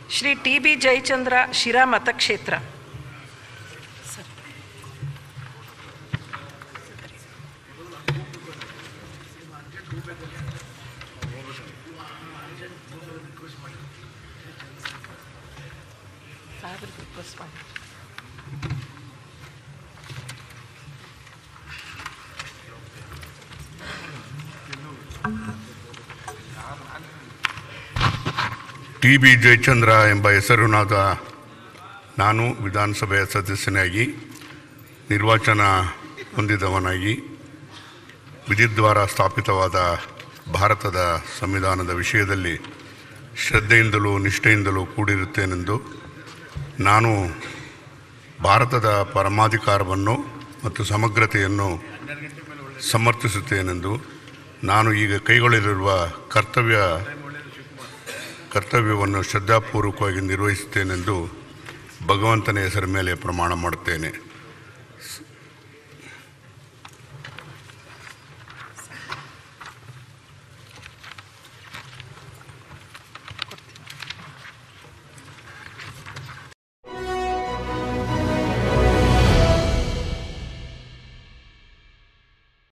Shri T B Jayachandra Sira ಮತಕ್ಷೇತ್ರ T B Jayachandra ಎಂಬ ಹೆಸರಿನಾದ ನಾನು ವಿಧಾನಸಭೆಯ ಸದಸ್ಯನಾಗಿ ನಿರ್ವಾಚನ ಹೊಂದಿದವನಾಗಿ ವಿಧಿದ್ವಾರ ಸ್ಥಾಪಿತವಾದ ಭಾರತದ ಸಂವಿಧಾನದ ವಿಷಯದಲ್ಲಿ ಶ್ರದ್ಧೆಯಿಂದಲೂ ನಿಷ್ಠೆಯಿಂದಲೂ ಕೂಡಿರುತ್ತೇನೆಂದು ನಾನು ಭಾರತದ ಪರಮಾಧಿಕಾರವನ್ನು ಮತ್ತು ಸಮಗ್ರತೆಯನ್ನು ಸಮರ್ಥಿಸುತ್ತೇನೆಂದು ನಾನು ಈಗ ಕೈಗೊಳ್ಳಲಿರುವ ಕರ್ತವ್ಯ ಕರ್ತವ್ಯವನ್ನು ಶ್ರದ್ಧಾಪೂರ್ವಕವಾಗಿ ನಿರ್ವಹಿಸುತ್ತೇನೆಂದು ಭಗವಂತನ ಹೆಸರ ಮೇಲೆ ಪ್ರಮಾಣ ಮಾಡುತ್ತೇನೆ ಸ್-